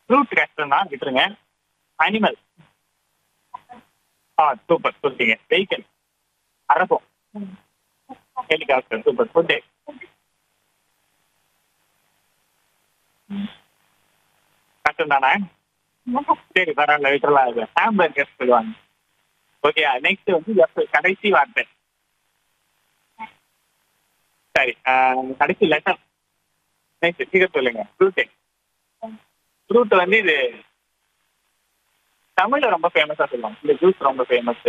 Fruit கஷ்டம் தான் விட்டுருங்க அனிமல் ஆ சூப்பர் சொல்லிட்டீங்க வெஹிக்கல் அரசம் ஹெலிகாப்டர் சூப்பர் ஃபுட்டு கஷ்டம் தானே சரி பரவாயில்ல விட்டுறலாம் அது ஹாம்பர்கர் சொல்லுவாங்க ஓகே நெக்ஸ்ட் வந்து F, கடைசி வார்த்தை சரி ஆஹ், கடைசி லெட்டர் நெக்ஸ்ட் சீக்கிரம் சொல்லுங்க ஃப்ரூட்டு ஃப்ரூட் வந்து இது தமிழ்ல ரொம்ப ஃபேமஸா சொல்லுவாங்க இந்த ஜூஸ் ரொம்ப famous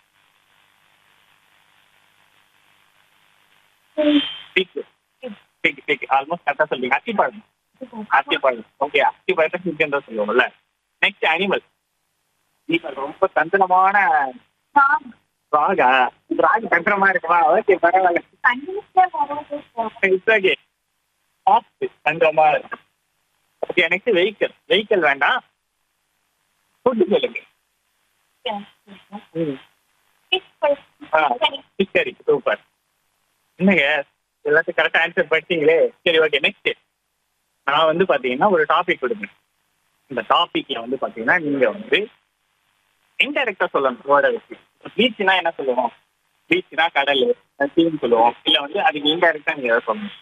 fig fig fig almost கரெக்டா சொல்றீங்க அத்திப்பழம் அத்திப்பழம் ஓகே அத்திப்பழத்தை பிக்னு தான் சொல்லுவோம்ல நெக்ஸ்ட் அனிமல் நீங்க ரொம்ப தந்திரமான ராகா ராகு தந்திரமா இருக்குமா ஓகே பரவாயில்ல இட்ஸ் ஓகே ஆஃப் தந்திரமா ஓகே நெக்ஸ்ட் வெஹிக்கிள் வெஹிக்கிள் வேண்டாம் ஃபுட்டு சொல்லுங்க ம் ஆ சரி சூப்பர் என்னங்க எல்லாத்தையும் கரெக்டாக ஆன்சர் பண்ணிட்டீங்களே சரி ஓகே நெக்ஸ்ட் நான் வந்து பார்த்தீங்கன்னா ஒரு டாபிக் கொடுங்க இந்த டாபிக்ல வந்து பார்த்தீங்கன்னா நீங்க வந்து இன்டெரக்டா சொல்லணும் வேர்டை வச்சு பீச்னா என்ன சொல்லுவோம் பீச்னா கடல் சீன்னு சொல்லுவோம் இல்லை வந்து அதுக்கு இன்டெரக்டா நீங்க எதாவது சொல்லணும்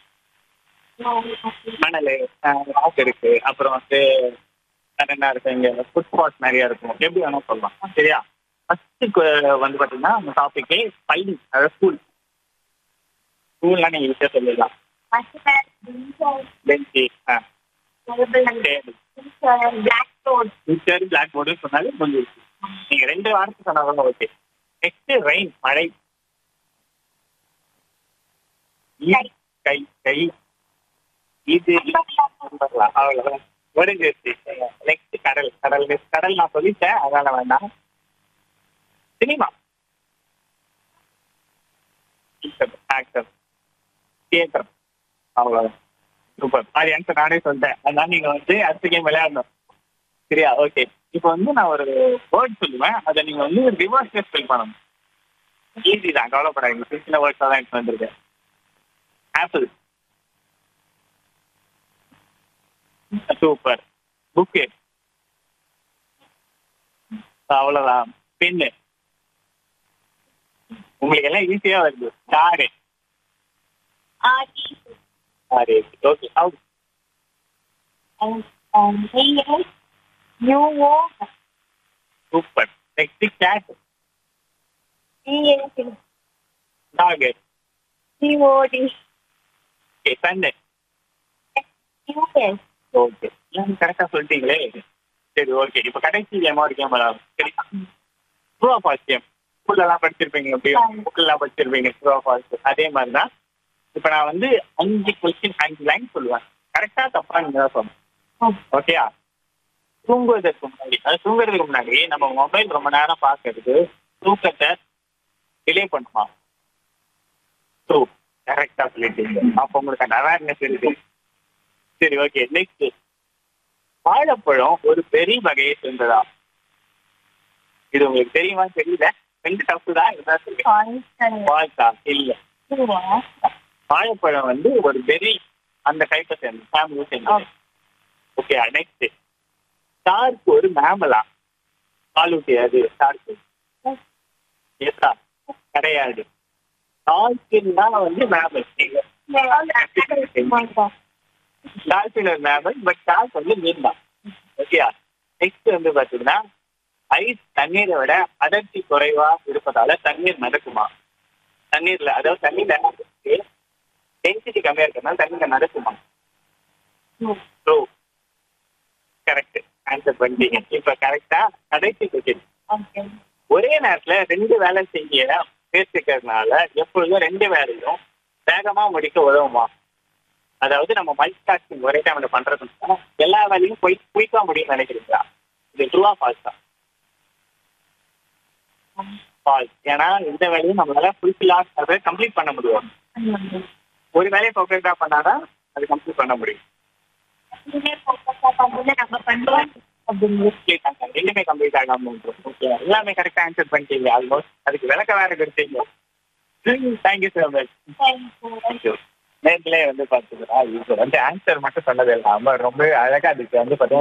மணல் ராக் இருக்கு அப்புறம் வந்து வேற என்ன இருக்கு இங்க ஃபுட் ஸ்பாட் நிறைய இருக்கும் எப்படி வேணா சொல்லலாம் சரியா ஃபர்ஸ்ட் வந்து பாத்தீங்கன்னா அந்த டாபிக்கே பள்ளி அதாவது ஸ்கூல் ஸ்கூல்லாம் நீங்க விஷயம் சொல்லலாம் bench table teacher blackboard சொன்னாலும் கொஞ்சம் நீங்க ரெண்டு வாரத்துக்கு சொன்னாலும் ஓகே நெக்ஸ்ட் ரெயின் மழை ஈ- கை கை இது சொல்லலாம். அவ்வளவுதான் முடிஞ்சிருச்சு நெக்ஸ்ட் கடல் கடல் கடல் நான் சொல்லிட்டேன் அதனால வேண்டாம் சினிமா ஆக்டர் தியேட்டர் அவ்வளவுதான் சூப்பர் அது ஆன்சர் நானே சொல்லிட்டேன் அதனால நீங்க வந்து அடுத்த கேம் விளையாடணும் சரியா ஓகே இப்போ வந்து நான் ஒரு வேர்ட் சொல்லுவேன் அதை நீங்க வந்து ரிவர்ஸ்ல ஸ்பெல் பண்ணணும் ஈஸி தான் கவலைப்படாதீங்க சின்ன சின்ன வேர்ட்ஸ் தான் எனக்கு வந்திருக்கேன் ஆப்பிள் சூப்பர் புக்கு அவ்வளவுதான் பெண்ணு உங்களுக்கு எல்லாம் ஈஸியா வருது car car okay out super next cat dog okay Sunday okay கரெக்டா சொல்லிட்டீங்களே சரி ஓகே இப்போ கடைசி கேமா ஒரு கேம் சரி ட்ரூ ஆஃப் ஃபால்ஸ் கேம் ஸ்கூல்லலாம் படிச்சிருப்பீங்க எப்படியும் புக்கெல்லாம் படிச்சிருப்பீங்க ட்ரூ ஆஃப் ஃபால்ஸ் அதே மாதிரி தான் இப்போ நான் வந்து அஞ்சு கொஸ்டின் அஞ்சு லைன் சொல்லுவேன் கரெக்டா தப்பா நீங்க தான் சொல்லணும் ஓகேயா தூங்குவதற்கு முன்னாடி அது தூங்குறதுக்கு முன்னாடி நம்ம மொபைல் ரொம்ப நேரம் பார்க்கறது தூக்கத்தை டிலே பண்ணுமா ட்ரூ கரெக்டா சொல்லிட்டீங்க அப்போ உங்களுக்கு அந்த அவேர்னஸ் இருக்கு சரி ஓகே நெக்ஸ்ட் வாழைப்பழம் ஒரு பெரிய வகையை சேர்ந்ததா இது உங்களுக்கு தெரியுமா தெரியல ரெண்டு தப்பு தான் இதுதான் சொல்லுங்க வாழ்க்கா இல்ல வாழைப்பழம் வந்து ஒரு பெரி அந்த டைப்பை சேர்ந்து ஃபேமிலியை சேர்ந்தது ஓகே நெக்ஸ்ட் ஸ்டார்க்கு ஒரு மேமலா பாலூட்டி அது ஸ்டார்க்கு எஸ்டா கிடையாது டால்பின் தான் வந்து மேமல் டால்பின் ஒரு மேமல் பட் டால்க் வந்து மீன் தான் ஓகேயா நெக்ஸ்ட் வந்து பாத்தீங்கன்னா ஐஸ் தண்ணீரை விட அடர்த்தி குறைவா இருப்பதால தண்ணீர் மிதக்குமா தண்ணீர்ல அதாவது தண்ணீர்ல டென்சிட்டி கம்மியா இருக்கிறதுனால தண்ணீர்ல நடக்குமா ட்ரூ கரெக்ட் ஆன்சர் பண்ணிட்டீங்க இப்ப கரெக்டா கடைசி கொஸ்டின் ஒரே நேரத்துல ரெண்டு வேலை செய்ய பேசிக்கிறதுனால எப்பொழுதும் ரெண்டு வேலையும் வேகமா முடிக்க உதவுமா அதாவது நம்ம மல்டி டாஸ்கிங் ஒரே டைம்ல பண்றதுன்னா எல்லா வேலையும் போய் குயிக்கா முடியும்னு நினைக்கிறீங்களா இது ட்ரூவா ஃபால்ஸ் தான் ஃபால்ஸ் ஏன்னா இந்த வேலையும் நம்மளால ஃபுல்ஃபில் கம்ப்ளீட் பண்ண முடியும் ஒரு வேலையை பர்ஃபெக்டா பண்ணாதான் அது கம்ப்ளீட் பண்ண முடியும் Complete ஆகாது. ரெண்டுமே கம்ப்ளீட் ஆகாம இருக்கும் ஓகே எல்லாமே கரெக்டா ஆன்சர் பண்ணிட்டீங்க ஆல்மோஸ்ட் அதுக்கு விளக்க வேற கொடுத்தீங்க தேங்க்யூ ஸோ மச் தேங்க்யூ நேர்லயே வந்து பாத்துக்கிறா இது வந்து ஆன்சர் மட்டும் சொன்னது இல்லாம ரொம்ப அழகா அதுக்கு வந்து பாத்தீங்கன்னா